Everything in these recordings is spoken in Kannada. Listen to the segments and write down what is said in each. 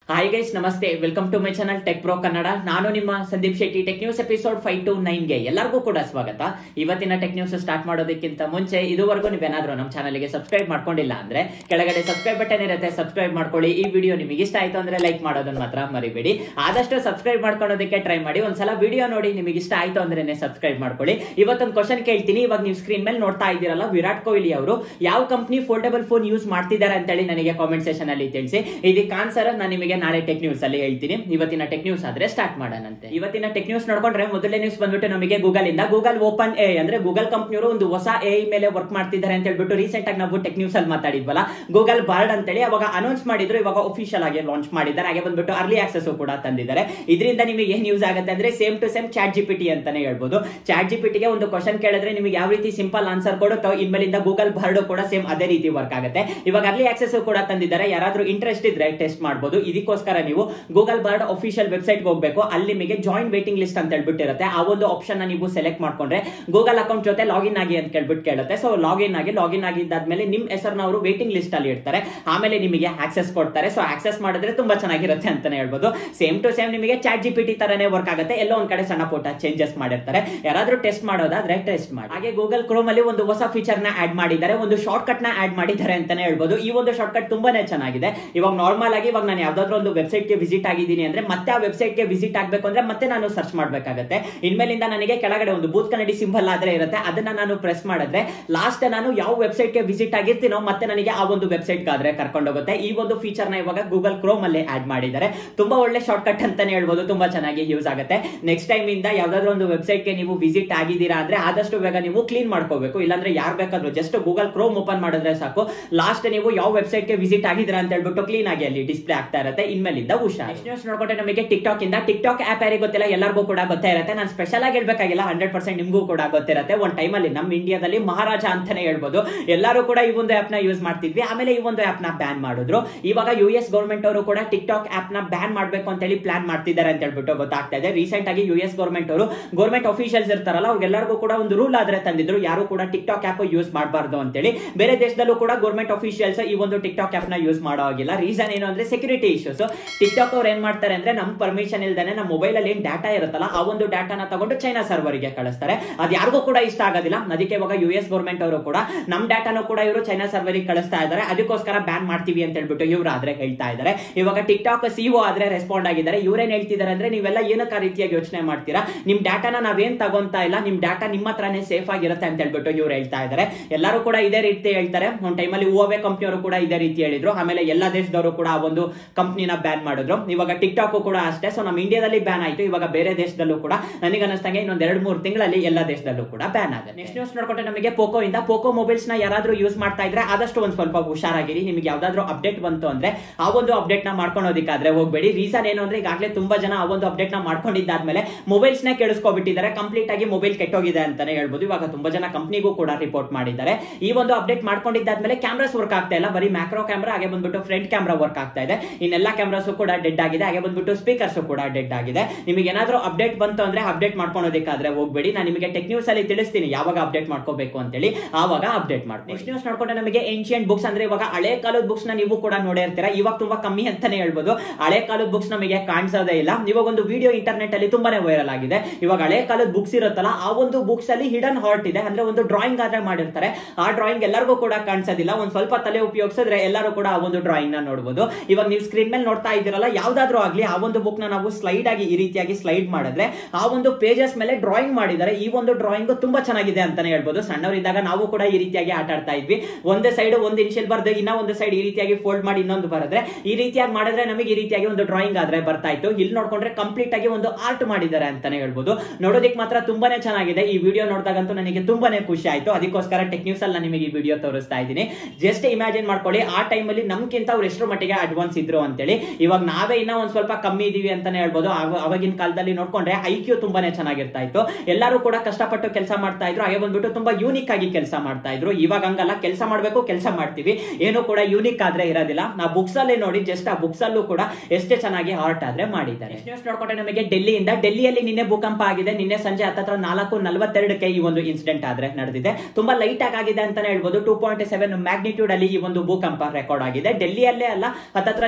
ಹಾಯ್ ಗೈಸ್ ನಮಸ್ತೆ welcome to my channel tech pro Kannada ನಾನು ನಿಮ್ಮ Sandeep Shetty tech news episode five two nine ಗೆ ಎಲ್ಲರಿಗೂ ಕೂಡ ಸ್ವಾಗತ ಇವತ್ತಿನ ಟೆಕ್ ನ್ಯೂಸ್ ಸ್ಟಾರ್ಟ್ ಮಾಡೋದಕ್ಕಿಂತ ಮುಂಚೆ ಇದುವರೆಗೂ ನೀವೇನಾದ್ರೂ ನಮ್ಮ ಚಾನಲ್ಗೆ ಸಬ್ಸ್ಕ್ರೈಬ್ ಮಾಡ್ಕೊಂಡಿಲ್ಲ ಅಂದ್ರೆ ಕೆಳಗಡೆ ಸಬ್ಸ್ಕ್ರೈಬ್ ಬಟನ್ ಇರುತ್ತೆ ಸಬ್ಸ್ಕ್ರೈಬ್ ಮಾಡ್ಕೊಳ್ಳಿ ಈ ವಿಡಿಯೋ ನಿಮಗೆ ಇಷ್ಟ ಆಯ್ತು ಅಂದ್ರೆ ಲೈಕ್ ಮಾಡೋದನ್ನ ಮಾತ್ರ ಮರಿಬೇಡಿ ಆದಷ್ಟು ಸಬ್ಸ್ಕ್ರೈಬ್ ಮಾಡ್ಕೊಳ್ಳೋದಕ್ಕೆ ಟ್ರೈ ಮಾಡಿ ಒಂದ್ಸಲ ವಿಡಿಯೋ ನೋಡಿ ನಿಮಗೆ ಇಷ್ಟ ಆಯ್ತು ಅಂದ್ರೆ ಸಬ್ಸ್ಕ್ರೈಬ್ ಮಾಡ್ಕೊಳ್ಳಿ ಇವತ್ತೊಂದು ಕ್ವಶನ್ ಕೇಳ್ತೀನಿ ಇವಾಗ ನೀವು ಸ್ಕ್ರೀನ್ ಮೇಲೆ ನೋಡ್ತಾ ಇದ್ದೀರಲ್ಲ ವಿರಾಟ್ ಕೊಹ್ಲಿ ಅವರು ಯಾವ ಕಂಪ್ನಿ ಫೋಲ್ಡಬಲ್ ಫೋನ್ ಯೂಸ್ ಮಾಡ್ತಿದ್ದಾರೆ ಅಂತೇಳಿ ನನಗೆ ಕಾಮೆಂಟ್ ಸೆಷನ್ ಅಲ್ಲಿ ತಿಳಿಸಿ ಇದಕ್ಕೆ ಆನ್ಸರ್ ನಾನು ನಿಮಗೆ ನಾಳೆ ಟೆಕ್ ನ್ಯೂಸ್ ಅಲ್ಲಿ ಹೇಳ್ತೀನಿ ಇವತ್ತಿನ ಟೆಕ್ ನ್ಯೂಸ್ ಆದ್ರೆ ಸ್ಟಾರ್ಟ್ ಮಾಡೋಣಂತೆ ಇವತ್ತಿನ ಟೆಕ್ ನ್ಯೂಸ್ ನೋಡ್ಕೊಂಡ್ರೆ ಮೊದಲನೇ ನ್ಯೂಸ್ ಬಂದ್ಬಿಟ್ಟು ನಮಗೆ ಗೂಗಲ್ ಇಂದ ಗೂಗಲ್ ಓಪನ್ ಎ ಅಂದ್ರೆ ಗೂಗಲ್ ಕಂಪ್ನಿಯವರು ಒಂದು ಹೊಸ ಎ ಮೇಲೆ ವರ್ಕ್ ಮಾಡ್ತಿದ್ದಾರೆ ಅಂತ ಹೇಳ್ಬಿಟ್ಟು ರೀಸೆಂಟ್ ಆಗಿ ನಾವು ಟೆಕ್ ನ್ಯೂಸ್ ಅಲ್ಲಿ ಮಾತಾಡಿದ್ವಲ್ಲ ಗೂಗಲ್ ಬಾರ್ಡ್ ಅಂತೇಳಿ ಅವಾಗ ಅನೌನ್ಸ್ ಮಾಡಿದ್ರು ಇವಾಗ ಅಫಿಷಿಯಲ್ ಆಗಿ ಲಾಂಚ್ ಮಾಡಿದ್ದಾರೆ ಹಾಗೆ ಬಂದ್ಬಿಟ್ಟು ಅರ್ಲಿ ಆಕ್ಸೆಸ್ ಕೂಡ ತಂದಿದ್ದಾರೆ ಇದರಿಂದ ನಿಮಗೆ ಏನ್ ಯೂಸ್ ಆಗುತ್ತೆ ಅಂದ್ರೆ same to same chat G P T ಅಂತಾನೆ ಹೇಳ್ಬೋದು ಚಾಟ್ ಜಿ ಪಿ ಟಿಗೆ ಒಂದು ಕ್ವಶನ್ ಕೇಳಿದ್ರೆ ನಿಮಗೆ ಯಾವ ರೀತಿ ಸಿಂಪಲ್ ಆನ್ಸರ್ ಕೊಡುತ್ತೋ ಇನ್ಮೇಲಿಂದ ಗೂಗಲ್ ಬಾರ್ಡ್ ಕೂಡ ಸೇಮ್ ಅದೇ ರೀತಿ ವರ್ಕ್ ಆಗುತ್ತೆ ಇವಾಗ ಅರ್ಲಿ ಆಕ್ಸೆಸ್ ಕೂಡ ತಂದಿದ್ದಾರೆ ಯಾರಾದ್ರೂ ಇಂಟ್ರೆಸ್ಟ್ ಇದ್ರೆ ಟೆಸ್ಟ್ ಮಾಡಬಹುದು ಇದಕ್ಕೋಸ್ಕರ ನೀವು ಗೂಗಲ್ ಬಾರ್ಡ್ ಅಫಿಷಿಯಲ್ ವೆಬ್ಸೈಟ್ ಹೋಗಬೇಕು ಅಲ್ಲಿ ನಿಮಗೆ ಜಾಯಿನ್ ವೇಟಿಂಗ್ ಲಿಸ್ಟ್ ಅಂತ ಹೇಳ್ಬಿಟ್ಟು ಇರುತ್ತೆ ಆ ಒಂದು ಆಪ್ಷನ್ ನೀವು ಸೆಲೆಕ್ಟ್ ಮಾಡ್ಕೊಂಡ್ರೆ ಗೂಗಲ್ ಅಕೌಂಟ್ ಜೊತೆ ಲಾಗಿನ್ ಆಗಿ ಅಂತ ಕೇಳ್ಬಿಟ್ಟು ಕೇಳುತ್ತೆ ಸೊ ಲಾಗಿನ್ ಆಗಿ ಲಾಗಿನ್ ಆಗಿದ್ದಾದ್ಮೇಲೆ ನಿಮ್ ಹೆಸರನ್ನ ಅವರು ವೇಟಿಂಗ್ ಲಿಸ್ಟ್ ಅಲ್ಲಿ ಇಡ್ತಾರೆ ಆಮೇಲೆ ನಿಮಗೆ ಆಕ್ಸೆಸ್ ಕೊಡ್ತಾರೆ ಸೊ ಆಕ್ಸೆಸ್ ಮಾಡಿದ್ರೆ ತುಂಬಾ ಚೆನ್ನಾಗಿರುತ್ತೆ ಅಂತಾನೆ ಹೇಳ್ಬೋದು ಸೇಮ್ ಟು ಸೇಮ್ ನಿಮಗೆ ಚಾಟ್ ಜಿ ಪಿ ಟಿ ತರನೇ ವರ್ಕ್ ಆಗುತ್ತೆ ಎಲ್ಲೋ ಒಂದ್ ಕಡೆ ಸಣ್ಣ ಪುಟ್ಟ ಚೇಂಜಸ್ ಮಾಡಿರ್ತಾರೆ ಯಾರಾದ್ರೂ ಟೆಸ್ಟ್ ಮಾಡೋದಾದ್ರೆ ಟೆಸ್ಟ್ ಮಾಡಿ ಹಾಗೆ ಗೂಗಲ್ ಕ್ರೋಮ್ ಅಲ್ಲಿ ಒಂದು ಹೊಸ ಫೀಚರ್ ನ ಆಡ್ ಮಾಡಿದ್ದಾರೆ ಒಂದು ಶಾರ್ಟ್ ಕಟ್ ನ ಆಡ್ ಮಾಡಿದ್ದಾರೆ ಅಂತಾನೆ ಹೇಳ್ಬೋದು ಈ ಒಂದು ಶಾರ್ಟ್ ಕಟ್ ತುಂಬಾನೇ ಚೆನ್ನಾಗಿದೆ ಇವಾಗ ನಾರ್ಮಲ್ ಆಗಿ ಇವಾಗ ನಾನು ಯಾವ್ದಾದ್ರು ಒಂದು ವೆಬ್ಸೈಟ್ ಗೆ ವಿಸಿಟ್ ಆಗಿದ್ದೀನಿ ಅಂದ್ರೆ ಮತ್ತೆ ಆ ವೆಬ್ಸೈಟ್ ಗೆ ವಿಸಿಟ್ ಆಗ್ಬೇಕು ಅಂದ್ರೆ ಮತ್ತೆ ನಾನು ಸರ್ಚ್ ಮಾಡ್ಬೇಕಾಗತ್ತೆ ಇನ್ಮೇಲಿಂದ ನನಗೆ ಕೆಳಗಡೆ ಒಂದು ಬೂತ್ ಕನ್ನಡಿ ಸಿಂಬಲ್ ಆದ್ರೆ ಇರುತ್ತೆ ಅದನ್ನ ನಾನು ಪ್ರೆಸ್ ಮಾಡಿದ್ರೆ ಲಾಸ್ಟ್ ನಾನು ಯಾವ ವೆಬ್ಸೈಟ್ ಗೆ ವಿಸಿಟ್ ಆಗಿರ್ತೀನೋ ಮತ್ತೆ ನನಗೆ ಆ ಒಂದು ವೆಬ್ಸೈಟ್ ಗಾದ್ರೆ ಕರ್ಕೊಂಡೋಗುತ್ತೆ ಈ ಒಂದು ಫೀಚರ್ ನ ಇವಾಗ ಗೂಗಲ್ ಕ್ರೋಮ್ ಅಲ್ಲಿ ಆಡ್ ಮಾಡಿದ್ದಾರೆ ತುಂಬಾ ಒಳ್ಳೆ ಶಾರ್ಟ್ ಕಟ್ ಅಂತಾನೆ ಹೇಳ್ಬೋದು ತುಂಬಾ ಚೆನ್ನಾಗಿ ಯೂಸ್ ಆಗುತ್ತೆ ನೆಕ್ಸ್ಟ್ ಟೈಮ್ ಇಂದ ಯಾವ್ದಾದ್ರು ಒಂದು ವೆಬ್ಸೈಟ್ ಗೆ ನೀವು ವಿಸಿಟ್ ಆಗಿದ್ದೀರಾ ಅಂದ್ರೆ ಆದಷ್ಟು ಬೇಗ ನೀವು ಕ್ಲೀನ್ ಮಾಡ್ಕೋಬೇಕು ಇಲ್ಲಾಂದ್ರೆ ಯಾರು ಬೇಕಾದ್ರೂ ಜಸ್ಟ್ ಗೂಗಲ್ ಕ್ರೋಮ್ ಓಪನ್ ಮಾಡಿದ್ರೆ ಸಾಕು ಲಾಸ್ಟ್ ನೀವು ಯಾವ ವೆಬ್ಸೈಟ್ ಗೆ ವಿಸಿಟ್ ಆಗಿದ್ದೀರಾ ಅಂತ ಹೇಳ್ಬಿಟ್ಟು ಕ್ಲೀನ್ ಆಗಿ ಅಲ್ಲಿ ಡಿಸ್ಪ್ಲೇ ಆಗ್ತಾ ಇರುತ್ತೆ ಇನ್ಮೇಲಿಂದ ಹುಷಾರ್ ನ್ಯೂಸ್ ನೋಡ್ಕೊಂಡ್ರೆ ನಮಗೆ ಟಿಕ್ ಟಾಕ್ ಇಂದ ಟಿಕ್ ಟಾಕ್ ಆಪ್ ಯಾರಿಗೆ ಗೊತ್ತಿಲ್ಲ ಎಲ್ಲರಿಗೂ ಕೂಡ ಗೊತ್ತೇ ಇರುತ್ತೆ ನಾನು ಸ್ಪೆಷಲ್ ಆಗಿ ಹೇಳ್ಬೇಕಾಗಿಲ್ಲ ಹಂಡ್ರೆಡ್ ಪರ್ಸೆಂಟ್ ನಿಮ್ಗೂ ಕೂಡ ಗೊತ್ತಿರುತ್ತೆ ಒಂದ್ ಟೈಮ್ ಅಲ್ಲಿ ನಮ್ಮ ಇಂಡಿಯಾದಲ್ಲಿ ಮಹಾರಾಜ ಅಂತಾನೆ ಹೇಳ್ಬೋದು ಎಲ್ಲರೂ ಕೂಡ ಈ ಒಂದು ಆಪ್ ನ ಯೂಸ್ ಮಾಡ್ತಿದ್ವಿ ಆಮೇಲೆ ಈ ಒಂದು ಆಪ್ ನ ಬ್ಯಾನ್ ಮಾಡಿದ್ರು ಇವಾಗ ಯು ಎಸ್ ಗೌರ್ಮೆಂಟ್ ಅವರು ಕೂಡ ಟಿಕ್ ಟಾಕ್ ಆಪ್ ನ ಬ್ಯಾನ್ ಮಾಡ್ಬೇಕು ಅಂತ ಹೇಳಿ ಪ್ಲಾನ್ ಮಾಡ್ತಿದ್ದಾರೆ ಅಂತ ಹೇಳ್ಬಿಟ್ಟು ಗೊತ್ತಾಗ್ತಾ ಇದೆ ರೀಸೆಂಟ್ ಆಗಿ ಯು ಎಸ್ ಗೌರ್ಮೆಂಟ್ ಅವರು ಗೌರ್ಮೆಂಟ್ ಅಫಿಷಿಯಲ್ಸ್ ಇರ್ತಾರಲ್ಲ ಅವ್ರಿಗೆಲ್ಲರಿಗೂ ಕೂಡ ಒಂದು ರೂಲ್ ಆದ್ರೆ ತಂದಿದ್ರು ಯಾರು ಕೂಡ ಟಿಕ್ ಟಾಕ್ ಆಪ್ ಯೂಸ್ ಮಾಡಬಾರ್ದು ಅಂತೇಳಿ ಬೇರೆ ದೇಶದಲ್ಲೂ ಕೂಡ ಗೌರ್ಮೆಂಟ್ ಅಫಿಷಿಯಲ್ಸ್ ಈ ಒಂದು ಟಿಕ್ ಟಾಕ್ ಆಪ್ ನ ಯೂಸ್ ಮಾಡೋ ಹಾಗಿಲ್ಲ ರೀಸನ್ ಏನು ಅಂದ್ರೆ ಸೆಕ್ಯೂರಿಟಿ ಇಶ್ಯೂಸ್ ಟಿಕ್ ಟಾಕ್ ಅವ್ರು ಏನ್ ಮಾಡ್ತಾರೆ ಅಂದ್ರೆ ನಮ್ ಪರ್ಮಿಷನ್ ಇಲ್ದೇನೆ ನಮ್ಮ ಮೊಬೈಲ್ ಅಲ್ಲಿ ಏನ್ ಡಾಟಾ ಇರುತ್ತಲ್ಲ ಆ ಒಂದು ಡಾಟಾನ ತಗೊಂಡು ಚೈನಾ ಸರ್ವರ್ ಗೆ ಕಳಿಸ್ತಾರೆ ಅದ್ ಯಾರಿಗೂ ಕೂಡ ಇಷ್ಟ ಆಗೋದಿಲ್ಲ ಅದಕ್ಕೆ ಇವಾಗ ಯು ಎಸ್ ಗೌರ್ಮೆಂಟ್ ಅವರು ಕೂಡ ನಮ್ ಡಾಟಾನು ಕೂಡ ಇವರು ಚೈನಾ ಸರ್ವರ್ ಗೆ ಕಳಿಸ್ತಾ ಇದ್ದಾರೆ ಅದಕ್ಕೋಸ್ಕರ ಬ್ಯಾನ್ ಮಾಡ್ತೀವಿ ಅಂತ ಹೇಳ್ಬಿಟ್ಟು ಇವ್ರು ಆದ್ರೆ ಹೇಳ್ತಾ ಇದ್ದಾರೆ ಇವಾಗ ಟಿಕ್ ಟಾಕ್ ಸಿಒ ಆದ್ರೆ ರೆಸ್ಪಾಂಡ್ ಆಗಿದ್ದಾರೆ ಇವ್ರೇನ್ ಹೇಳ್ತಿದ್ದಾರೆ ಅಂದ್ರೆ ನೀವೆಲ್ಲ ಏನಕ್ಕೆ ಆ ರೀತಿಯಾಗಿ ಯೋಚನೆ ಮಾಡ್ತೀರಾ ನಿಮ್ ಡಾಟಾನ ನಾವೇನ್ ತಗೊಂತಾ ಇಲ್ಲ ನಿಮ್ ಡಾಟಾ ನಿಮ್ಮ ಹತ್ರನೇ ಸೇಫ್ ಆಗಿರುತ್ತೆ ಅಂತ ಹೇಳ್ಬಿಟ್ಟು ಇವ್ರು ಹೇಳ್ತಾ ಇದ್ದಾರೆ ಎಲ್ಲರೂ ಕೂಡ ಇದೇ ರೀತಿ ಹೇಳ್ತಾರೆ ಒಂದ್ ಟೈಮಲ್ಲಿ ಓವೆ ಕಂಪ್ನಿಯವರು ಕೂಡ ಇದೇ ರೀತಿ ಹೇಳಿದ್ರು ಆಮೇಲೆ ಎಲ್ಲಾ ದೇಶದವರು ಕೂಡ ಆ ಒಂದು ಕಂಪ್ನಿನ ಬ್ಯಾನ್ ಮಾಡಿದ್ರು ಇವಾಗ ಟಿಕ್ ಟಾಕ್ ಕೂಡ ಅಷ್ಟೇ ಸೊ ನಮ್ಮ ಇಂಡಿಯಾದಲ್ಲಿ ಬ್ಯಾನ್ ಆಯ್ತು ಇವಾಗ ಬೇರೆ ದೇಶದಲ್ಲೂ ಕೂಡ ನನಗೆ ಅನಿಸ್ತಂಗೆ ಇನ್ನೊಂದ್ ಎರಡ್ ಮೂರು ತಿಂಗಳಲ್ಲಿ ಎಲ್ಲ ದೇಶದಲ್ಲೂ ಕೂಡ ಬ್ಯಾನ್ ಆಗುತ್ತೆ ನೆಕ್ಸ್ಟ್ ನ್ಯೂಸ್ ನೋಡ್ಕೊಂಡ್ರೆ ನಮಗೆ ಪೋಕೋ ಇಂದ ಪೋಕೋ ಮೊಬೈಲ್ಸ್ ನ ಯಾರಾದ್ರೂ ಯೂಸ್ ಮಾಡ್ತಾ ಇದ್ರೆ ಆದಷ್ಟು ಒಂದ್ ಸ್ವಲ್ಪ ಹುಷಾರಾಗಿರಿ ನಿಮಗೆ ಯಾವ್ದಾದ್ರು ಅಪ್ಡೇಟ್ ಬಂತು ಅಂದ್ರೆ ಆ ಒಂದು ಅಪ್ಡೇಟ್ ನ ಮಾಡ್ಕೊಳೋದಕ್ಕಾದ್ರೆ ಹೋಗ್ಬೇಡಿ ರೀಸನ್ ಏನು ಅಂದ್ರೆ ಈಗಾಗಲೇ ತುಂಬಾ ಜನ ಆ ಒಂದು ಅಪ್ಡೇಟ್ ನ ಮಾಡ್ಕೊಂಡಿದ್ದಾದ್ಮೇಲೆ ಮೊಬೈಲ್ಸ್ ನ ಕೆಡಿಸ್ಕೊಬಿಟ್ಟಿದ್ದಾರೆ ಕಂಪ್ಲೀಟ್ ಆಗಿ ಮೊಬೈಲ್ ಕೆಟ್ಟೋಗಿದೆ ಅಂತಾನೆ ಹೇಳ್ಬೋದು ಇವಾಗ ತುಂಬಾ ಜನ ಕಂಪ್ನಿಗೂ ಕೂಡ ರಿಪೋರ್ಟ್ ಮಾಡಿದ್ದಾರೆ ಈ ಒಂದು ಅಪ್ಡೇಟ್ ಮಾಡ್ಕೊಂಡಿದ್ದಾದ್ಮೇಲೆ ಕ್ಯಾಮ್ರಾಸ್ ವರ್ಕ್ ಆಗ್ತಾ ಇಲ್ಲ ಬರೀ ಮ್ಯಾಕ್ರೋ ಕ್ಯಾಮ್ರಾ ಹಾಗೆ ಬಂದ್ಬಿಟ್ಟು ಫ್ರಂಟ್ ಕ್ಯಾಮ್ರಾ ವರ್ಕ್ ಆಗ್ತಾ ಇದೆ ಇನ್ನೆಲ್ಲ ಕ್ಯಾಮ್ರಾಸ್ ಕೂಡ ಡೆಡ್ ಆಗಿದೆ ಹಾಗೆ ಬಂದ್ಬಿಟ್ಟು ಸ್ಪೀಕರ್ಸ್ ಕೂಡ ಡೆಡ್ ಆಗಿದೆ ನಿಮಗೆ ಏನಾದ್ರೂ ಅಪ್ಡೇಟ್ ಬಂತು ಅಂದ್ರೆ ಅಪ್ಡೇಟ್ ಮಾಡ್ಕೊಳೋದಕ್ಕಾದ್ರೆ ಹೋಗ್ಬೇಡಿ ನಾನು ನಿಮಗೆ ಟೆಕ್ ನ್ಯೂಸ್ ಅಲ್ಲಿ ತಿಳಿಸ್ತೀನಿ ಯಾವಾಗ ಅಪ್ಡೇಟ್ ಮಾಡ್ಕೋಬೇಕು ಅಂತೇಳಿ ಆವಾಗ ಅಪ್ಡೇಟ್ ಮಾಡಿ ನೆಕ್ಸ್ಟ್ ನ್ಯೂಸ್ ನೋಡ್ಕೊಂಡ್ರೆ ನಮಗೆ ಏನ್ಶಿಯಂಟ್ ಬುಕ್ಸ್ ಅಂದ್ರೆ ಇವಾಗ ಹಳೆ ಕಾಲದ ಬುಕ್ಸ್ ನ ನೀವು ಕೂಡ ನೋಡೇ ಇರ್ತೀರಾ ಇವಾಗ ತುಂಬಾ ಕಮ್ಮಿ ಅಂತಾನೆ ಹೇಳ್ಬೋದು ಹಳೆ ಕಾಲದ ಬುಕ್ಸ್ ನಮಗೆ ಕಾಣಿಸೋದೇ ಇಲ್ಲ ಇವಾಗ ಒಂದು ವಿಡಿಯೋ ಇಂಟರ್ನೆಟ್ ಅಲ್ಲಿ ತುಂಬಾನೇ ವೈರಲ್ ಆಗಿದೆ ಇವಾಗ ಹಳೆ ಕಾಲದ ಬುಕ್ಸ್ ಇರುತ್ತಲ್ಲ ಆ ಒಂದು ಬುಕ್ಸ್ ಅಲ್ಲಿ ಹಿಡನ್ ಹಾರ್ಟ್ ಇದೆ ಅಂದ್ರೆ ಒಂದು ಡ್ರಾಯಿಂಗ್ ಆದ್ರೆ ಮಾಡಿರ್ತಾರೆ ಆ ಡ್ರಾಯಿಂಗ್ ಎಲ್ಲರಿಗೂ ಕೂಡ ಕಾಣಿಸೋದಿಲ್ಲ ಒಂದ್ ಸ್ವಲ್ಪ ತಲೆ ಉಪಯೋಗಿಸಿದ್ರೆ ಎಲ್ಲರೂ ಕೂಡ ಆ ಒಂದು ಡ್ರಾಯಿಂಗ್ ನ ನೋಡಬಹುದು ಇವಾಗ ನೀವು ಸ್ಕ್ರೀನ್ ಮೇಲೆ ನೋಡ್ತಾ ಇದ್ದೀರಲ್ಲ ಯಾವ್ದಾದ್ರು ಆಗ್ಲಿ ಆ ಒಂದು ಬುಕ್ ನ ನಾವು ಸ್ಲೈಡ್ ಆಗಿ ಈ ರೀತಿಯಾಗಿ ಸ್ಲೈಡ್ ಮಾಡಿದ್ರೆ ಆ ಒಂದು ಪೇಜಸ್ ಮೇಲೆ ಡ್ರಾಯಿಂಗ್ ಮಾಡಿದ್ದಾರೆ ಈ ಒಂದು ಡ್ರಾಯಿಂಗ್ ತುಂಬಾ ಚೆನ್ನಾಗಿದೆ ಅಂತಾನೆ ಹೇಳ್ಬೋದು ಸಣ್ಣವರಿದ್ದಾಗ ನಾವು ಕೂಡ ಈ ರೀತಿಯಾಗಿ ಆಟ ಆಡ್ತಾ ಇದ್ವಿ ಒಂದೇ ಸೈಡ್ ಒಂದು ಇನಿಷಿಯಲ್ ಬರ್ದು ಇನ್ನ ಒಂದು ಸೈಡ್ ಈ ರೀತಿಯಾಗಿ ಫೋಲ್ಡ್ ಮಾಡಿ ಇನ್ನೊಂದು ಬರೆದ್ರೆ ಈ ರೀತಿಯಾಗಿ ಮಾಡಿದ್ರೆ ನಮಗೆ ಈ ರೀತಿಯಾಗಿ ಒಂದು ಡ್ರಾಯಿಂಗ್ ಆದ್ರೆ ಬರ್ತಾ ಇತ್ತು ಇಲ್ಲಿ ನೋಡ್ಕೊಂಡ್ರೆ ಕಂಪ್ಲೀಟ್ ಆಗಿ ಒಂದು ಆರ್ಟ್ ಮಾಡಿದ್ದಾರೆ ಅಂತಾನೆ ಹೇಳ್ಬೋದು ನೋಡೋದಕ್ಕೆ ಮಾತ್ರ ತುಂಬಾನೇ ಚೆನ್ನಾಗಿದೆ ಈ ವಿಡಿಯೋ ನೋಡಿದಾಗಂತೂ ನನಗೆ ತುಂಬಾನೇ ಖುಷಿ ಆಯ್ತು ಅದಕ್ಕೋಸ್ಕರ ಟೆಕ್ ನ್ಯೂಸ್ ಅಲ್ಲಿ ನಿಮಗೆ ಈ ವಿಡಿಯೋ ತೋರಿಸ್ತಾ ಇದ್ದೀನಿ ಜಸ್ಟ್ ಇಮ್ಯಾಜಿನ್ ಮಾಡ್ಕೊಳ್ಳಿ ಆ ಟೈಮಲ್ಲಿ ನಮ್ಗಿಂತ ಅವ್ರು ಎಷ್ಟರ ಮಟ್ಟಿಗೆ ಅಡ್ವಾನ್ಸ್ ಇದ್ರು ಅಂತೇಳಿ ಇವಾಗ ನಾವೇ ಇನ್ನ ಒಂದ್ ಸ್ವಲ್ಪ ಕಮ್ಮಿ ಇದೀವಿ ಅಂತಾನೆ ಹೇಳ್ಬೋದು ಆವ- ಅವಾಗಿನ ಕಾಲದಲ್ಲಿ ನೋಡ್ಕೊಂಡ್ರೆ ಐ ಕ್ಯೂ ತುಂಬಾನೇ ಚೆನ್ನಾಗಿರ್ತಾ ಇತ್ತು ಎಲ್ಲರೂ ಕೂಡ ಕಷ್ಟಪಟ್ಟು ಕೆಲಸ ಮಾಡ್ತಾ ಇದ್ರು ಹಾಗೆ ಬಂದ್ಬಿಟ್ಟು ತುಂಬಾ ಯೂನಿಕ್ ಆಗಿ ಕೆಲಸ ಮಾಡ್ತಾ ಇದ್ರು ಇವಾಗ ಹಂಗಲ್ಲ ಕೆಲಸ ಮಾಡ್ಬೇಕು ಕೆಲಸ ಮಾಡ್ತೀವಿ ಏನು ಕೂಡ ಯೂನಿಕ್ ಆದ್ರೆ ಇರೋದಿಲ್ಲ ನಾವು ಬುಕ್ಸ್ ಅಲ್ಲಿ ನೋಡಿ ಜಸ್ಟ್ ಆ ಬುಕ್ಸ್ ಅಲ್ಲೂ ಕೂಡ ಎಷ್ಟೇ ಚೆನ್ನಾಗಿ ಆರ್ಟ್ ಆದ್ರೆ ಮಾಡಿದ್ದಾರೆ ನ್ಯೂಸ್ ನೋಡ್ಕೊಂಡ್ರೆ ನಮಗೆ ಡೆಲ್ಲಿಯಿಂದ ಡೆಲ್ಲಿಯಲ್ಲಿ ನಿನ್ನೆ ಭೂಕಂಪ ಆಗಿದೆ ನಿನ್ನೆ ಸಂಜೆ ಹತ್ತತ್ರ ನಾಲ್ಕು ನಲವತ್ತೆರಡಕ್ಕೆ ಈ ಒಂದು ಇನ್ಸಿಡೆಂಟ್ ಆದ್ರೆ ನಡೆದಿದೆ ತುಂಬಾ ಲೈಟ್ ಆಗಿದೆ ಅಂತಾನೆ ಹೇಳ್ಬೋದು ಟೂ ಪಾಯಿಂಟ್ ಸೆವೆನ್ ಮ್ಯಾಗ್ನಿಟ್ಯೂಡ್ ಅಲ್ಲಿ ಈ ಒಂದು ಭೂಕಂಪ ರೆಕಾರ್ಡ್ ಆಗಿದೆ ಡೆಲ್ಲಿಯಲ್ಲೇ ಅಲ್ಲ ಹತ್ತತ್ರ ನಿನ್ನೆ ಒಂದು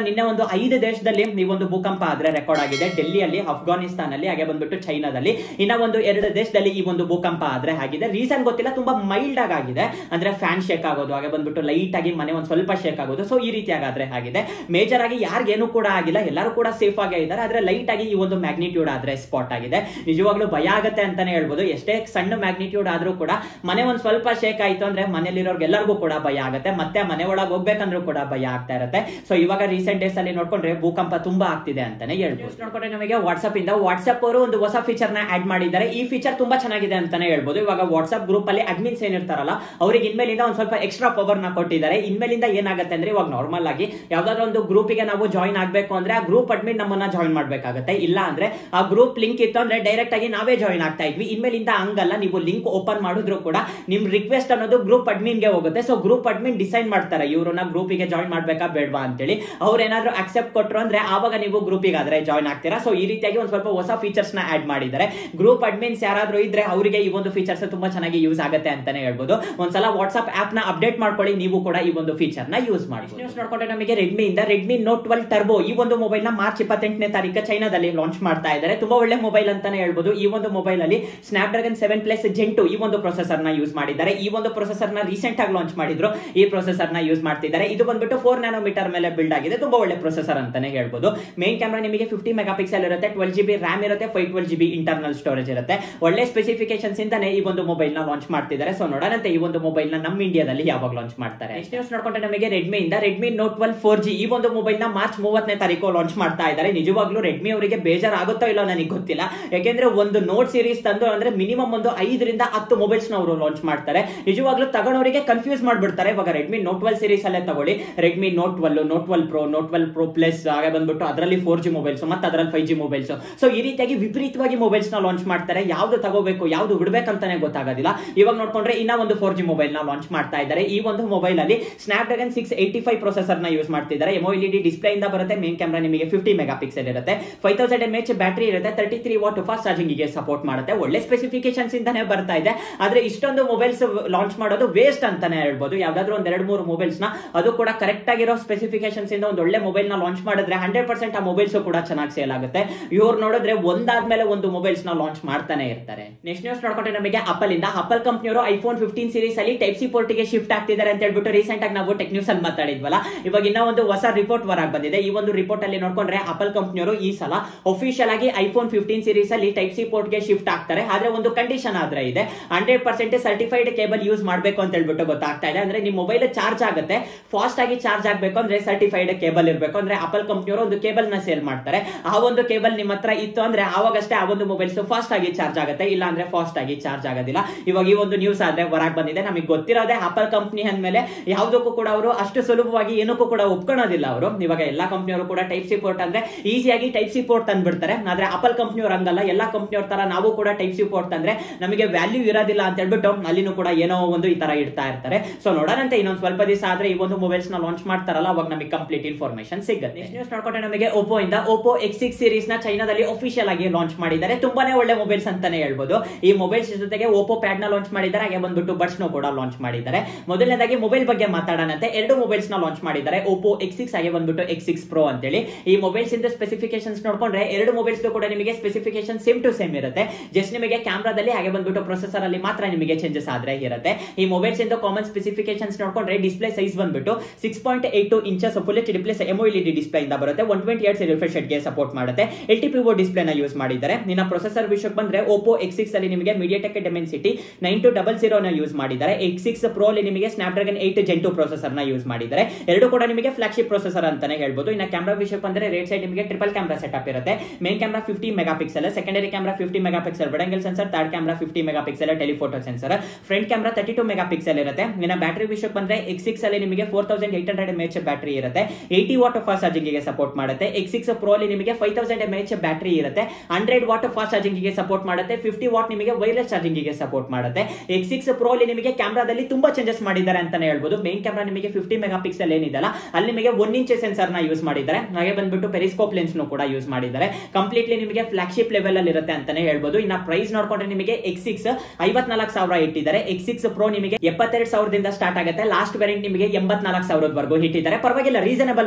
ಐದು ದೇಶದಲ್ಲಿ ಈ ಒಂದು ಭೂಕಂಪ ಆದ್ರೆ ರೆಕಾರ್ಡ್ ಆಗಿದೆ ಡೆಲ್ಲಿಯಲ್ಲಿ ಅಫ್ಘಾನಿಸ್ತಾನ್ ಅಲ್ಲಿ ಹಾಗೆ ಬಂದ್ಬಿಟ್ಟು ಚೈನಾದಲ್ಲಿ ಇನ್ನ ಒಂದು ಎರಡು ದೇಶದಲ್ಲಿ ಈ ಒಂದು ಭೂಕಂಪ ಆದ್ರೆ ಆಗಿದೆ ರೀಸನ್ ಗೊತ್ತಿಲ್ಲ ತುಂಬಾ ಮೈಲ್ಡ್ ಆಗಿ ಆಗಿದೆ ಅಂದ್ರೆ ಫ್ಯಾನ್ ಶೇಕ್ ಆಗೋದು ಹಾಗೆ ಬಂದ್ಬಿಟ್ಟು ಲೈಟ್ ಆಗಿ ಮನೆ ಒಂದ್ ಸ್ವಲ್ಪ ಶೇಕ್ ಆಗೋದು ಸೊ ಈ ರೀತಿ ಆಗಾದ್ರೆ ಆಗಿದೆ ಮೇಜರ್ ಆಗಿ ಯಾರಿಗೇನು ಕೂಡ ಆಗಿಲ್ಲ ಎಲ್ಲರೂ ಕೂಡ ಸೇಫ್ ಆಗೇ ಇದ್ದಾರೆ ಆದ್ರೆ ಲೈಟ್ ಆಗಿ ಈ ಒಂದು ಮ್ಯಾಗ್ನಿಟ್ಯೂಡ್ ಆದ್ರೆ ಸ್ಪಾಟ್ ಆಗಿದೆ ನಿಜವಾಗ್ಲೂ ಭಯ ಆಗತ್ತೆ ಅಂತಾನೆ ಹೇಳ್ಬೋದು ಎಷ್ಟೇ ಸಣ್ಣ ಮ್ಯಾಗ್ನಿಟ್ಯೂಡ್ ಆದ್ರೂ ಕೂಡ ಮನೆ ಒಂದ್ ಸ್ವಲ್ಪ ಶೇಕ್ ಆಯ್ತು ಅಂದ್ರೆ ಮನೇಲಿರೋರ್ಗೆ ಎಲ್ಲರಿಗೂ ಕೂಡ ಭಯ ಆಗುತ್ತೆ ಮತ್ತೆ ಮನೆ ಒಳಗೆ ಹೋಗ್ಬೇಕಂದ್ರೂ ಕೂಡ ಭಯ ಆಗ್ತಾ ಇರುತ್ತೆ ಸೊ ಇವಾಗ ರೀಸೆಂಟ್ ಡೇಸ್ ಅಲ್ಲಿ ನೋಡ್ಕೊಂಡ್ರೆ ಭೂಕಂಪ ತುಂಬಾ ಆಗ್ತಿದೆ ಅಂತಾನೆ ಹೇಳ್ಬೋದು ನೋಡ್ಕೊಂಡ್ರೆ ನಮಗೆ ವಾಟ್ಸ್ಆಪ್ ಇಂದ ವಾಟ್ಸ್ಆಪ್ ಅವರು ಒಂದು ಹೊಸ ಫೀಚರ್ ನ ಆಡ್ ಮಾಡಿದ್ದಾರೆ ಈ ಫೀಚರ್ ತುಂಬಾ ಚೆನ್ನಾಗಿದೆ ಅಂತಾನೆ ಹೇಳ್ಬೋದು ಇವಾಗ ವಾಟ್ಸ್ಆಪ್ ಗ್ರೂಪ್ ಅಲ್ಲಿ ಅಡ್ಮಿನ್ಸ್ ಏನಿರ್ತಾರಲ್ಲ ಅವ್ರಿಗೆ ಇನ್ಮೇಲಿಂದ ಒಂದ್ ಸ್ವಲ್ಪ ಎಕ್ಸ್ಟ್ರಾ ಪವರ್ ನ ಕೊಟ್ಟಿದ್ದಾರೆ ಇನ್ಮೇಲಿಂದ ಏನಾಗುತ್ತೆ ಅಂದ್ರೆ ಇವಾಗ ನಾರ್ಮಲ್ ಆಗಿ ಯಾವ್ದಾದ್ರು ಒಂದು ಗ್ರೂಪಿಗೆ ನಾವು ಜಾಯಿನ್ ಆಗ್ಬೇಕು ಅಂದ್ರೆ ಆ ಗ್ರೂಪ್ ಅಡ್ಮಿನ್ ನಮ್ಮನ್ನ ಜಾಯಿನ್ ಮಾಡ್ಬೇಕಾಗತ್ತೆ ಇಲ್ಲ ಅಂದ್ರೆ ಆ ಗ್ರೂಪ್ ಲಿಂಕ್ ಇತ್ತು ಅಂದ್ರೆ ಡೈರೆಕ್ಟ್ ಆಗಿ ನಾವೇ ಜಾಯಿನ್ ಆಗ್ತಾ ಇದ್ವಿ ಇನ್ಮೇಲಿಂದ ಹಂಗಲ್ಲ ನೀವು ಲಿಂಕ್ ಓಪನ್ ಮಾಡಿದ್ರು ಕೂಡ ನಿಮ್ ರಿಕ್ವೆಸ್ಟ್ ಅನ್ನೋದು ಗ್ರೂಪ್ ಅಡ್ಮಿನ್ ಗೆ ಹೋಗುತ್ತೆ ಸೊ ಗ್ರೂಪ್ ಅಡ್ಮಿನ್ ಡಿಸೈಡ್ ಮಾಡ್ತಾರೆ ಇವ್ರನ್ನ ಗ್ರೂಪಿಗೆ ಜಾಯಿನ್ ಮಾಡ್ಬೇಕಾ ಬೇಡವಾ ಅಂತೇಳಿ ಅವ್ರು ಏನಾದ್ರು ಅಕ್ಸೆಪ್ಟ್ ಕೊಟ್ರು ಅಂದ್ರೆ ಆವಾಗ ನೀವು ಗ್ರೂಪಿಗೆ ಆದ್ರೆ ಜಾಯಿನ್ ಆಗ್ತೀರಾ ಸೊ ಈ ರೀತಿಯಾಗಿ ಒಂದ್ ಸ್ವಲ್ಪ ಹೊಸ ಫೀಚರ್ಸ್ ನ ಆಡ್ ಮಾಡಿದ್ದಾರೆ ಗ್ರೂಪ್ ಅಡ್ಮಿನ್ಸ್ ಯಾರಾದ್ರೂ ಇದ್ರೆ ಅವರಿಗೆ ಈ ಒಂದು ಫೀಚರ್ಸ್ ತುಂಬಾ ಚೆನ್ನಾಗಿ ಯೂಸ್ ಆಗುತ್ತೆ ಅಂತಾನೆ ಹೇಳ್ಬೋದು ಒಂದ್ಸಲ ವಾಟ್ಸ್ಆಪ್ ಆಪ್ ನ ಅಪ್ಡೇಟ್ ಮಾಡ್ಕೊಳ್ಳಿ ನೀವು ಕೂಡ ಈ ಒಂದು ಫೀಚರ್ ನ ಯೂಸ್ ಮಾಡಿ ನ್ಯೂಸ್ ನೋಡ್ಕೊಂಡ್ರೆ ನಮಗೆ ರೆಡ್ಮಿ ಇಂದ ರೆಡ್ಮಿ ನೋಟ್ ಟ್ವೆಲ್ ಟರ್ಬೋ ಈ ಒಂದು ಮೊಬೈಲ್ ನ ಮಾರ್ಚ್ ಇಪ್ಪತ್ತೆಂಟನೇ ತಾರೀಕು ಚೈನಾದಲ್ಲಿ ಲಾಂಚ್ ಮಾಡ್ತಾ ಇದ್ದಾರೆ ತುಂಬಾ ಒಳ್ಳೆ ಮೊಬೈಲ್ ಅಂತಾನೆ ಹೇಳ್ಬೋದು ಈ ಒಂದು ಮೊಬೈಲ್ ಅಲ್ಲಿ Snapdragon seven plus gen two ಈ ಒಂದು ಪ್ರೊಸೆಸರ್ ನ ಯೂಸ್ ಮಾಡಿದ್ದಾರೆ ಈ ಒಂದು ಪ್ರೊಸೆಸರ್ ನ ರೀಸೆಂಟ್ ಆಗಿ ಲಾಂಚ್ ಮಾಡಿದ್ರು ಈ ಪ್ರೊಸೆಸರ್ ನ ಯೂಸ್ ಮಾಡ್ತಿದ್ದಾರೆ ಇದು ಬಂದ್ಬಿಟ್ಟು ಫೋರ್ ನ್ಯಾನೋಮೀಟರ್ ಮೇಲೆ ಬಿಲ್ಡ್ ಆಗಿದೆ ತುಂಬಾ ಒಳ್ಳೆ ಪ್ರೊಸೆಸರ್ ಅಂತಾನೆ ಹೇಳ್ಬೋದು ಮೇನ್ ಕ್ಯಾಮ್ರಾ ನಿಮಗೆ ಫಿಫ್ಟಿ ಮೆಗಾ ಪಿಕ್ಸೆಲ್ ಇರುತ್ತೆ ಟ್ವೆಲ್ ಜಿ ಬಿ ರ್ಯಾಮ್ ಇರುತ್ತೆ five twelve G B internal storage ಇರುತ್ತೆ ಒಳ್ಳೆ ಸ್ಪೆಸಿಫಿಕೇಶನ್ಸ್ ಇಂದಾನೆ ಈ ಒಂದು ಮೊಬೈಲ್ ನ ಲಾಂಚ್ ಮಾಡ್ತಿದ್ದಾರೆ ಸೊ ನೋಡೋಣಂತೆ ಈ ಒಂದು ಮೊಬೈಲ್ ನ ನಮ್ಮ ಇಂಡಿಯಾದಲ್ಲಿ ಯಾವಾಗ ಲಾಂಚ್ ಮಾಡ್ತಾರೆ ನೆಕ್ಸ್ಟ್ ನ್ಯೂಸ್ ನೋಡ್ಕೊಂಡ್ರೆ ನಮಗೆ ರೆಡ್ಮಿ ಇಂದ Redmi Note twelve four G ಈ ಒಂದು ಮೊಬೈಲ್ ನ ಮಾರ್ಚ್ ಮೂವತ್ತನೇ ತಾರೀಕು ಲಾಂಚ್ ಮಾಡ್ತಾ ಇದ್ದಾರೆ ನಿಜವಾಗ್ಲೂ ರೆಡ್ಮಿ ಅವರಿಗೆ ಬೇಜಾರಾಗುತ್ತೋ ಇಲ್ಲೋ ನನಗೆ ಗೊತ್ತಿಲ್ಲ ಯಾಕೆಂದ್ರೆ ಒಂದು ನೋಟ್ ಸೀರೀಸ್ ತಂದು ಅಂದ್ರೆ ಮಿನಿಮಮ್ ಒಂದು ಐದರಿಂದ ಹತ್ತು ಮೊಬೈಲ್ಸ್ ನ ಅವರು ಲಾಂಚ್ ಮಾಡ್ತಾರೆ ನಿಜವಾಗ್ಲೂ ತಗೊಂಡವರಿಗೆ ಕನ್ಫ್ಯೂಸ್ ಮಾಡ್ಬಿಡ್ತಾರೆ ಇವಾಗ ರೆಡ್ಮಿ ನೋಟ್ ಟ್ವೆಲ್ ಸೀರೀಸ್ ಅಲ್ಲೇ ತಗೊಳ್ಳಿ Redmi Note twelve Note twelve Pro Note twelve Pro plus ಹಾಗೆ ಬಂದ್ಬಿಟ್ಟು ಅದರಲ್ಲಿ ಫೋರ್ ಜಿ ಮೊಬೈಲ್ಸ್ ಮತ್ತೆ ಅದರಲ್ಲಿ ಫೈವ್ ಜಿ ಮೊಬೈಲ್ಸ್ ಸೊ ಈ ರೀತಿಯಾಗಿ ವಿಪರೀತವಾಗಿ ಮೊಬೈಲ್ಸ್ ನ ಲಾಂಚ್ ಮಾಡ್ತಾರೆ ಯಾವ್ದು ತಗೋಬೇಕು ಯಾವ್ದು ಬಿಡ್ಬೇಕಂತಾನೆ ಗೊತ್ತಾಗೋದಿಲ್ಲ ಇವಾಗ ನೋಡ್ಕೊಂಡ್ರೆ ಇನ್ನ ಒಂದು ಫೋರ್ ಜಿ ಮೊಬೈಲ್ ನ ಲಾಂಚ್ ಮಾಡ್ತಾ ಇದ್ದಾರೆ ಈ ಒಂದು ಮೊಬೈಲ್ ಅಲ್ಲಿ Snapdragon six eighty five processor ನ ಯೂಸ್ ಮಾಡ್ತಿದ್ದಾರೆ ಎಮೋ ಎಲ್ ಡಿ ಡಿಸ್ಪ್ಲೇ ಇಂದ ಬರುತ್ತೆ ಮೇನ್ ಕ್ಯಾಮ್ರಾ ನಿಮಗೆ ಫಿಫ್ಟಿ ಮೆಗಾ ಪಿಕ್ಸೆಲ್ ಇರುತ್ತೆ five thousand M H battery ಇರುತ್ತೆ thirty three watt fast charging ಗೆ ಸಪೋರ್ಟ್ ಮಾಡುತ್ತೆ ಒಳ್ಳೆ ಸ್ಪೆಸಿಫಿಕೇಶನ್ಸ್ ಇಂದಾನೆ ಬರ್ತಾ ಇದೆ ಆದ್ರೆ ಇಷ್ಟೊಂದು ಮೊಬೈಲ್ಸ್ ಲಾಂಚ್ ಮಾಡೋದು ವೇಸ್ಟ್ ಅಂತಾನೆ ಹೇಳ್ಬೋದು ಯಾವ್ದಾದ್ರು ಒಂದ್ ಎರಡು ಮೂರು ಮೊಬೈಲ್ಸ್ ನ ಅದು ಕೂಡ ಕರೆಕ್ಟ್ ಆಗಿರೋ ಸ್ಪೆಸಿಫಿಕೇಶನ್ಸ್ ಇಂದ ಒಂದು ಒಳ್ಳೆ ಮೊಬೈಲ್ ನ ಲಾಂಚ್ ಮಾಡಿದ್ರೆ ಹಂಡ್ರೆಡ್ ಪರ್ಸೆಂಟ್ ಆ ಮೊಬೈಲ್ಸ್ ಕೂಡ ಚೆನ್ನಾಗಿ ಸೇಲ್ ಆಗುತ್ತೆ ಇವ್ರು ನೋಡಿದ್ರೆ ಒಂದಾದ್ಮೇಲೆ ಒಂದು ಮೊಬೈಲ್ಸ್ ನ ಲಾಂಚ್ ಮಾಡ್ತಾನೆ ಇರ್ತಾರೆ ನೆಕ್ಸ್ಟ್ ನ್ಯೂಸ್ ನೋಡ್ಕೊಂಡ್ರೆ ನಮಗೆ ಅಪಲ್ ಇಂದ ಅಪಲ್ ಕಂಪ್ನಿಯವರು ಐಫೋನ್ ಫಿಫ್ಟೀನ್ ಸೀರೀಸ್ ಅಲ್ಲಿ ಟೈಪ್ ಸಿ ಪೋರ್ಟ್ ಗೆ ಶಿಫ್ಟ್ ಆಗ್ತಿದ್ದಾರೆ ಅಂತ ಹೇಳ್ಬಿಟ್ಟು ರೀಸೆಂಟ್ ಆಗಿ ನಾವು ಟೆಕ್ ನ್ಯೂಸ್ ಅಲ್ಲಿ ಮಾತಾಡಿದ್ವಲ್ಲ ಇವಾಗ ಇನ್ನ ಒಂದು ಹೊಸ ರಿಪೋರ್ಟ್ ಹೊರಗೆ ಬಂದಿದೆ ಈ ಒಂದು ರಿಪೋರ್ಟ್ ಅಲ್ಲಿ ನೋಡ್ಕೊಂಡ್ರೆ ಅಪಲ್ ಕಂಪ್ನಿಯವರು ಈ ಸಲ ಅಫಿಷಿಯಲ್ ಆಗಿ ಐಫೋನ್ ಫಿಫ್ಟೀನ್ ಸೀರೀಸ್ ಅಲ್ಲಿ ಟೈಪ್ ಸಿ ಪೋರ್ಟ್ ಗೆ ಶಿಫ್ಟ್ ಆಗ್ತಾರೆ ಆದ್ರೆ ಒಂದು ಕಂಡೀಷನ್ ಆದ್ರೆ ಇದೆ hundred percent certified cable use ಮಾಡಬೇಕು ಅಂತ ಹೇಳ್ಬಿಟ್ಟು ಗೊತ್ತಾಗ್ತಾ ಇದೆ ಅಂದ್ರೆ ನಿಮ್ ಮೊಬೈಲ್ ಚಾರ್ಜ್ ಆಗುತ್ತೆ ಫಾಸ್ಟ್ ಆಗಿ ಚಾರ್ಜ್ ಆಗಬೇಕು ಅಂದ್ರೆ ಸರ್ಟಿಫೈಡ್ ಕೇಬಲ್ ಇರಬೇಕು ಅಂದ್ರೆ ಅಪಲ್ ಕಂಪ್ನಿಯವರು ಒಂದು ಕೇಬಲ್ ನ ಸೇಲ್ ಮಾಡ್ತಾರೆ ಆ ಒಂದು ಕೇಬಲ್ ನಿಮ್ಮ ಹತ್ರ ಇತ್ತು ಅಂದ್ರೆ ಆವಾಗಷ್ಟೇ ಆ ಒಂದು ಮೊಬೈಲ್ಸ್ ಫಾಸ್ಟ್ ಆಗಿ ಚಾರ್ಜ್ ಆಗುತ್ತೆ ಇಲ್ಲ ಅಂದ್ರೆ ಫಾಸ್ಟ್ ಆಗಿ ಚಾರ್ಜ್ ಆಗೋದಿಲ್ಲ ಇವಾಗ ಈ ಒಂದು ನ್ಯೂಸ್ ಆದ್ರೆ ಹೊರಗೆ ಬಂದಿದೆ ನಮಗೆ ಗೊತ್ತಿರೋದೇ ಆಪಲ್ ಕಂಪ್ನಿ ಅಂದ್ಮೇಲೆ ಯಾವುದಕ್ಕೂ ಕೂಡ ಅವರು ಅಷ್ಟು ಸುಲಭವಾಗಿ ಏನಕ್ಕೂ ಕೂಡ ಒಪ್ಕೊಳ್ಳೋದಿಲ್ಲ ಅವರು ಇವಾಗ ಎಲ್ಲಾ ಕಂಪ್ನಿಯವರು ಕೂಡ ಟೈಪ್ ಸಿ ಪೋರ್ಟ್ ಅಂದ್ರೆ ಈಸಿಯಾಗಿ ಟೈಪ್ ಸಿ ಪೋರ್ಟ್ ತಂದ್ಬಿಡ್ತಾರೆ ಆದ್ರೆ ಆಪಲ್ ಕಂಪ್ನಿಯವ್ರು ಹಂಗಲ್ಲ ಎಲ್ಲಾ ಕಂಪ್ನಿಯವ್ರ ತರ ನಾವು ಕೂಡ ಟೈಪ್ ಸಿ ಪೋರ್ಟ್ ತಂದ್ರೆ ನಮಗೆ ವ್ಯಾಲ್ಯೂ ಇರೋದಿಲ್ಲ ಅಂತ ಹೇಳ್ಬಿಟ್ಟು ಅಲ್ಲಿನೂ ಕೂಡ ಏನೋ ಒಂದು ಈ ತರ ಇಡ್ತಾ ಇರ್ತಾರೆ ಸೊ ನೋಡೋಣಂತೆ ಇನ್ನೊಂದು ಸ್ವಲ್ಪ ದಿವಸ ಆದ್ರೆ ಈ ಒಂದು ಮೊಬೈಲ್ಸ್ ನ ಲಾಂಚ್ ಮಾಡ್ತಾರಲ್ಲ ಅವಾಗ ನಮಗೆ ಕಂಪ್ಲೀಟ್ ಇನ್ಫಾರ್ಮೇಶನ್ ಸಿಗುತ್ತೆ ನ್ಯೂಸ್ ನೋಡ್ಕೊಂಡ್ರೆ ನಮಗೆ ಓಪೋ ಇಂದ ಓಪೋ ಎಕ್ಸ್ ಸಿಕ್ಸ್ ಸೀರೀಸ್ ನ ಚೈನಾದಲ್ಲಿ ಅಫಿಷಿಯಲ್ ಆಗಿ ಲಾಂಚ್ ಮಾಡಿದ್ದಾರೆ ತುಂಬಾನೇ ಒಳ್ಳೆ ಮೊಬೈಲ್ಸ್ ಅಂತಾನೆ ಹೇಳ್ಬೋದು ಈ ಮೊಬೈಲ್ಸ್ ಜೊತೆಗೆ ಓಪೋ ಪ್ಯಾಡ್ ನ ಲಾಂಚ್ ಮಾಡಿದ್ದಾರೆ ಹಾಗೆ ಬಂದ್ಬಿಟ್ಟು ಬಡ್ಸ್ ನ ಕೂಡ ಲಾಂಚ್ ಮಾಡಿದ್ದಾರೆ ಮೊದಲನೇದಾಗಿ ಮೊಬೈಲ್ ಬಗ್ಗೆ ಮಾತಾಡೋಣಂತೆ ಎರಡು ಮೊಬೈಲ್ಸ್ ನ ಲಾಂಚ್ ಮಾಡಿದ್ದಾರೆ ಓಪೋ ಎಕ್ಸ್ ಸಿಕ್ಸ್ ಹಾಗೆ ಬಂದ್ಬಿಟ್ಟು ಎಕ್ಸ್ ಸಿಕ್ಸ್ ಪ್ರೋ ಅಂತೇಳಿ ಈ ಮೊಬೈಲ್ಸ್ ಇಂದ ಸ್ಪೆಸಿಫಿಕೇಶನ್ಸ್ ನೋಡ್ಕೊಂಡ್ರೆ ಎರಡು ಮೊಬೈಲ್ಸ್ ಕೂಡ ನಿಮಗೆ ಸ್ಪೆಸಿಫಿಕೇಶನ್ ಸೇಮ್ ಟು ಸೇಮ್ ಇರುತ್ತೆ ಜಸ್ಟ್ ನಿಮಗೆ ಕ್ಯಾಮ್ರಾದಲ್ಲಿ ಹಾಗೆ ಬಂದ್ಬಿಟ್ಟು ಪ್ರೊಸೆಸರ್ ಅಲ್ಲಿ ಮಾತ್ರ ನಿಮಗೆ ಚೇಂಜಸ್ ಆದ್ರೆ ಇರುತ್ತೆ ಈ ಮೊಬೈಲ್ಸ್ ಇಂದ ಕಾಮನ್ ಸ್ಪೆಸಿಫಿಕೇಶನ್ಸ್ ನೋಡ್ಕೊಂಡ್ರೆ ಡಿಸ್ಪ್ಲೇ ಸೈಜ್ ಬಂದ್ಬಿಟ್ಟು six point eight two inches full H D plus AMOLED display ಇಂದ ಬರುತ್ತೆ ಒನ್ ಟ್ವೆಂಟಿ ಏಟ್ ರಿಫ್ರೆಶ್ ಗೆ ಸಪೋರ್ಟ್ ಮಾಡುತ್ತೆ L T P O display ನ ಯೂಸ್ ಮಾಡಿದ್ದಾರೆ ನಿನ್ನ ಪ್ರೊಸೆಸರ್ ವಿಷಯಕ್ಕೆ ಬಂದ್ರೆ ಓಪೋ ಎಕ್ಸ್ ಸಿಕ್ಸ್ ಅಲ್ಲಿ ನಿಮಗೆ MediaTek Dimensity nine two double zero ನ ಯೂಸ್ ಮಾಡಿದ್ದಾರೆ ಎಕ್ಸ್ ಸಿಕ್ಸ್ ಪ್ರೋ ಅಲ್ಲಿ ನಿಮಗೆ Snapdragon eight gen two processor ನ ಯೂಸ್ ಮಾಡಿದ್ದಾರೆ ಎರಡು ಕೂಡ ನಿಮಗೆ ಫ್ಲಾಗ್ಶಿಪ್ ಪ್ರೊಸೆಸರ್ ಅಂತಾನೆ ಹೇಳ್ಬೋದು ಇನ್ನ ಕ್ಯಾಮ್ರಾ ವಿಷಯಕ್ಕೆ ಬಂದ್ರೆ ರೇಟ್ ಸೈಡ್ ನಿಮಗೆ ಟ್ರಿಪಲ್ ಕ್ಯಾಮ್ರಾ ಸೆಟಪ್ ಇರುತ್ತೆ main camera fifty mega megapixel secondary camera fifty mega megapixel ಬಡಂಗಲ್ sensor third camera fifty mega megapixel telephoto sensor front camera thirty two mega pixel ಇರುತ್ತೆ ಇನ್ನ ಬ್ಯಾಟರಿ ವಿಷಯಕ್ಕೆ ಬಂದ್ರೆ ಎಕ್ಸ್ ಸಿಕ್ಸ್ ಅಲ್ಲಿ ನಿಮಗೆ four thousand eight hundred M H battery ಇರುತ್ತೆ ಏಯ್ಟಿ ವಾಟ್ ಫಾಸ್ಟ್ ಚಾರ್ಜಿಂಗ್ ಗೆ ಸಪೋರ್ಟ್ ಮಾಡುತ್ತೆ ಎಕ್ಸ್ ಸಿಕ್ಸ್ ಪ್ರೋ ಅಲ್ಲಿ ನಿಮಗೆ five thousand M H battery ಇರುತ್ತೆ ಹಂಡ್ರೆಡ್ ವಾಟ್ ಫಾಸ್ಟ್ ಚಾರ್ಜಿಂಗ್ ಗೆ ಸಪೋರ್ಟ್ ಮಾಡುತ್ತೆ ಫಿಫ್ಟಿ ವಾಟ್ ನಿಮಗೆ ವೈರ್ಲೆಸ್ ಚಾರ್ಜಿಂಗ್ ಗೆ ಸಪೋರ್ಟ್ ಮಾಡುತ್ತೆ ಎಕ್ಸ್ ಸಿಕ್ಸ್ ಪ್ರೋ ಅಲ್ಲಿ ನಿಮಗೆ ಕ್ಯಾಮ್ರಾದಲ್ಲಿ ತುಂಬಾ ಚೇಂಜಸ್ ಮಾಡಿದ್ದಾರೆ ಅಂತಾನೆ ಹೇಳ್ಬೋದು ಮೇನ್ ಕ್ಯಾಮ್ರಾ ನಿಮಗೆ ಫಿಫ್ಟಿ ಮೆಗಾ ಪಿಕ್ಸೆಲ್ ಏನಿದೆಲ್ಲ ಅಲ್ಲಿ ನಿಮಗೆ ಒನ್ ಇಂಚ್ ಸೆನ್ಸರ್ ನ ಯೂಸ್ ಮಾಡಿದ್ದಾರೆ ಹಾಗೆ ಬಂದ್ಬಿಟ್ಟು ಪೆರಿಸ್ಕೋಪ್ ಲೆನ್ಸ್ ಕೂಡ ಯೂಸ್ ಮಾಡಿದ್ದಾರೆ ಕಂಪ್ಲೀಟ್ಲಿ ನಿಮಗೆ ಫ್ಲಾಗ್ಶಿಪ್ ಲೆವೆಲ್ ಅಲ್ಲಿ ಇರುತ್ತೆ ಅಂತಾನೆ ಹೇಳ್ಬೋದು ಇನ್ನ ಪ್ರೈಸ್ ನೋಡ್ಕೊಂಡ್ರೆ ನಿಮಗೆ ಎಕ್ಸ್ ಸಿಕ್ಸ್ ಐವತ್ನಾಲ್ಕು ಸಾವಿರ ಇಟ್ಟಿದ್ದಾರೆ ಎಕ್ಸ್ ಸಿಕ್ಸ್ ಪ್ರೋ ನಿಮಗೆ ಎಪ್ಪತ್ತೆರಡು ಸಾವಿರದಿಂದ ಸ್ಟಾರ್ಟ್ ಆಗುತ್ತೆ ಲಾಸ್ಟ್ ವೇರಿಯಂಟ್ ನಿಮಗೆ ಎಂಬತ್ನಾಲ್ಕು ಸಾವಿರದವರೆಗೂ ಇಟ್ಟಿದ್ದಾರೆ ಪರವಾಗಿಲ್ಲ ರೀಸನಬಲ್ ಪ್ರೈಸ್ ಅಂತ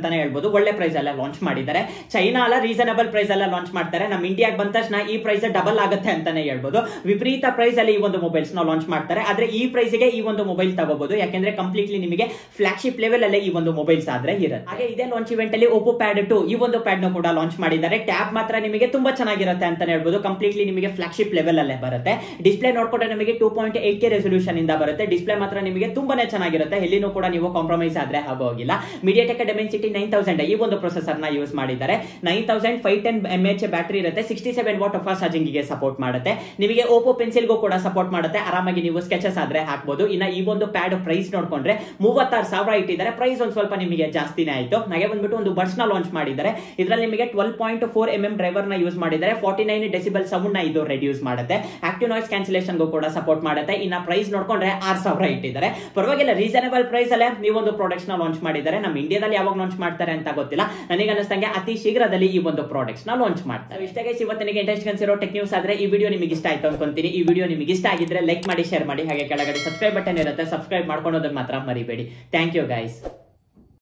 ಅಂತಾನೆ ಹೇಳ್ಬೋದು ಒಳ್ಳೆ ಪ್ರೈಸ್ ಎಲ್ಲ ಲಾಂಚ್ ಮಾಡಿದ್ದಾರೆ ಚೈನಾ ಅಲ್ಲ ರೀಸನಬಲ್ ಪ್ರೈಸ್ ಎಲ್ಲ ಲಾಂಚ್ ಮಾಡ್ತಾರೆ ನಮ್ಮ ಇಂಡಿಯಾಗೆ ಬಂದ ತಕ್ಷಣ ಈ ಪ್ರೈಸ್ ಡಬಲ್ ಆಗುತ್ತೆ ಅಂತಾನೆ ಹೇಳ್ಬೋದು ವಿಪರೀತ ಪ್ರೈಸ್ ಅಲ್ಲಿ ಈ ಒಂದು ಮೊಬೈಲ್ಸ್ ನ ಲಾಂಚ್ ಮಾಡ್ತಾರೆ ಆದ್ರೆ ಈ ಪ್ರೈಸ್ ಗೆ ಈ ಒಂದು ಮೊಬೈಲ್ ತಗೋಬಹುದು ಯಾಕೆಂದ್ರೆ ಕಂಪ್ಲೀಟ್ಲಿ ನಿಮಗೆ ಫ್ಲಾಗ್ಶಿಪ್ ಲೆವೆಲ್ ಅಲ್ಲೇ ಈ ಒಂದು ಮೊಬೈಲ್ಸ್ ಆದ್ರೆ ಇರುತ್ತೆ ಹಾಗೆ ಇದೇ ಲಾಂಚ್ ಇವೆಂಟ್ ಅಲ್ಲಿ ಓಪೋ ಪ್ಯಾಡ್ ಟು ಈ ಒಂದು ಪ್ಯಾಡ್ ನ ಕೂಡ ಲಾಂಚ್ ಮಾಡಿದ್ದಾರೆ ಟ್ಯಾಬ್ ಮಾತ್ರ ನಿಮಗೆ ತುಂಬಾ ಚೆನ್ನಾಗಿರುತ್ತೆ ಅಂತಾನೆ ಹೇಳ್ಬೋದು ಕಂಪ್ಲೀಟ್ಲಿ ನಿಮಗೆ ಫ್ಲಾಗ್ಶಿಪ್ ಲೆವೆಲ್ ಅಲ್ಲೇ ಬರುತ್ತೆ ಡಿಸ್ಪ್ಲೇ ನೋಡ್ಕೊಂಡ್ರೆ ನಿಮಗೆ two point eight K resolution ಇಂದ ಬರುತ್ತೆ ಡಿಸ್ಪ್ಲೇ ಮಾತ್ರ ನಿಮಗೆ ತುಂಬಾನೇ ಚೆನ್ನಾಗಿರುತ್ತೆ ಎಲ್ಲಿನೂ ಕೂಡ ನೀವು ಕಾಂಪ್ರಮೈಸ್ ಆದ್ರೆ ಆಗೋಗಿಲ್ಲ ಮೀಡಿಯಾಟೆಕ್ ಡೆಮೆನ್ಸಿಟಿ ನೈನ್ ತೌಸಂಡ್ ಈ ಒಂದು ಪ್ರೊಸೆಸರ್ ನ ಯೂಸ್ ಮಾಡಿದ್ದಾರೆ nine thousand five ten M H battery ಇರುತ್ತೆ sixty seven watt fast charging ಗೆ ಸಪೋರ್ಟ್ ಮಾಡುತ್ತೆ ನಿಮಗೆ ಓಪೋ ಪೆನ್ಸಿಲ್ಗೂ ಕೂಡ ಸಪೋರ್ಟ್ ಮಾಡುತ್ತೆ ಆರಾಮಾಗಿ ನೀವು ಸ್ಕೆಚಸ್ ಆದ್ರೆ ಹಾಕ್ಬೋದು ಇನ್ನ ಈ ಒಂದು ಪ್ಯಾಡ್ ಪ್ರೈಸ್ ನೋಡ್ಕೊಂಡ್ರೆ ಮೂವತ್ತಾರು ಸಾವಿರ ಇಟ್ಟಿದ್ದಾರೆ ಪ್ರೈಸ್ ಒಂದ್ ಸ್ವಲ್ಪ ನಿಮಗೆ ಜಾಸ್ತಿನೇ ಆಯ್ತು ಹಾಗೆ ಬಂದ್ಬಿಟ್ಟು ಒಂದು ಬಡ್ಸ್ ನ ಲಾಂಚ್ ಮಾಡಿದ್ದಾರೆ ಇದರಲ್ಲಿ ನಿಮಗೆ twelve point four M M driver ನ ಯೂಸ್ ಮಾಡಿದ್ದಾರೆ ಫಾರ್ಟಿ ನೈನ್ ಡೆಸಿಬಲ್ ಸೌಂಡ್ ನ ಇದು ರೆಡ್ಯೂಸ್ ಮಾಡುತ್ತೆ ಆಕ್ಟಿವ್ ನಾಯ್ಸ್ ಕ್ಯಾನ್ಸಲೇಷನ್ ಕೂಡ ಸಪೋರ್ಟ್ ಮಾಡುತ್ತೆ ಇನ್ನ ಪ್ರೈಸ್ ನೋಡ್ಕೊಂಡ್ರೆ ಆರ್ ಸಾವಿರ ಇಟ್ಟಿದ್ದಾರೆ ಪರವಾಗಿಲ್ಲ ರೀಸನಬಲ್ ಪ್ರೈಸ್ ಅಲ್ಲೇ ನೀವು ಒಂದು ಪ್ರಾಡಕ್ಟ್ಸ್ ನ ಲಾಂಚ್ ಮಾಡಿದ್ದಾರೆ ನಮ್ಮ ಇಂಡಿಯಾದಲ್ಲಿ ಯಾವಾಗ ಲಾಂಚ್ ಮಾಡ್ತಾರೆ ಅಂತ ಗೊತ್ತಿಲ್ಲ ನನಗೆ ಅನಿಸ್ತಂಗೆ ಅತಿ ಶೀಘ್ರದಲ್ಲಿ ಈ ಒಂದು ಪ್ರಾಡಕ್ಟ್ಸ್ ನ ಲಾಂಚ್ ಮಾಡ್ತಾರೆ ಇಷ್ಟೇ guys, ಇವತ್ತಿನಿಗೆ ಇಂಟ್ರೆಸ್ಟ್ ಅನ್ಸಿರೋ ಟೆಕ್ ನ್ಯೂಸ್ ಆದ್ರೆ ಈ ವಿಡಿಯೋ ನಿಮಗೆ ಇಷ್ಟ ಆಯ್ತು ಅನ್ಕೊಂತೀನಿ ಈ ವಿಡಿಯೋ ನಿಮಗೆ ಇಷ್ಟ ಆಗಿದ್ರೆ ಲೈಕ್ ಮಾಡಿ ಶೇರ್ ಮಾಡಿ ಹಾಗೆ ಕೆಳಗಡೆ ಸಬ್ಸ್ಕ್ರೈಬ್ ಬಟನ್ ಇರುತ್ತೆ ಸಬ್ಸ್ಕ್ರೈಬ್ ಮಾಡ್ಕೊಳೋದನ್ನ ಮಾತ್ರ ಮರಿಬೇಡಿ ಥ್ಯಾಂಕ್ ಯು ಗೈಸ್